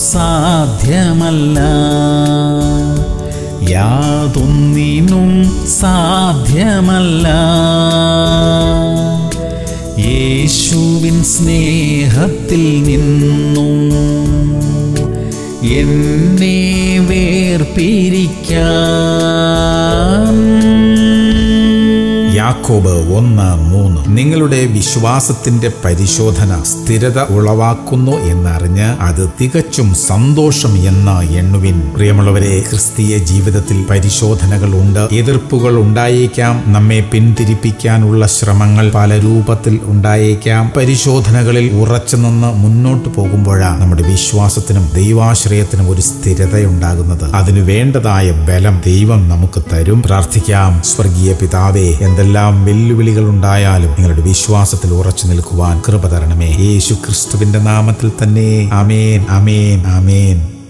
സാധ്യമല്ല യാതൊന്നിനും സാധ്യമല്ല യേശുവിൻ സ്നേഹത്തിൽ നിന്നും എന്നെ വേർപിരിക്കാൻ യാക്കോബ് ഒന്ന് മൂന്ന് നിങ്ങളുടെ വിശ്വാസത്തിന്റെ പരിശോധന സ്ഥിരത ഉളവാക്കുന്നു എന്നറിഞ്ഞ് അത് തികച്ചും സന്തോഷം എന്ന് എണ്ണുവിൻ പ്രിയമുള്ളവരെ ക്രിസ്തീയ ജീവിതത്തിൽ പരിശോധനകൾ ഉണ്ട് എതിർപ്പുകൾ ഉണ്ടായേക്കാം നമ്മെ പിന്തിരിപ്പിക്കാനുള്ള ശ്രമങ്ങൾ പല രൂപത്തിൽ ഉണ്ടായേക്കാം പരിശോധനകളിൽ ഉറച്ചു നിന്ന് മുന്നോട്ട് പോകുമ്പോഴാണ് നമ്മുടെ വിശ്വാസത്തിനും ദൈവാശ്രയത്തിനും ഒരു സ്ഥിരതയുണ്ടാകുന്നത് അതിനു വേണ്ടതായ ബലം ദൈവം നമുക്ക് തരും പ്രാർത്ഥിക്കാം സ്വർഗീയ പിതാവേ എന്തെല്ലാം വെല്ലുവിളികൾ ഉണ്ടായാലും നിങ്ങളുടെ വിശ്വാസത്തിൽ ഉറച്ചു നിൽക്കുവാൻ കൃപ തരണമേ യേശു ക്രിസ്തുവിന്റെ നാമത്തിൽ തന്നെ അമേൻ അമേൻ അമേൻ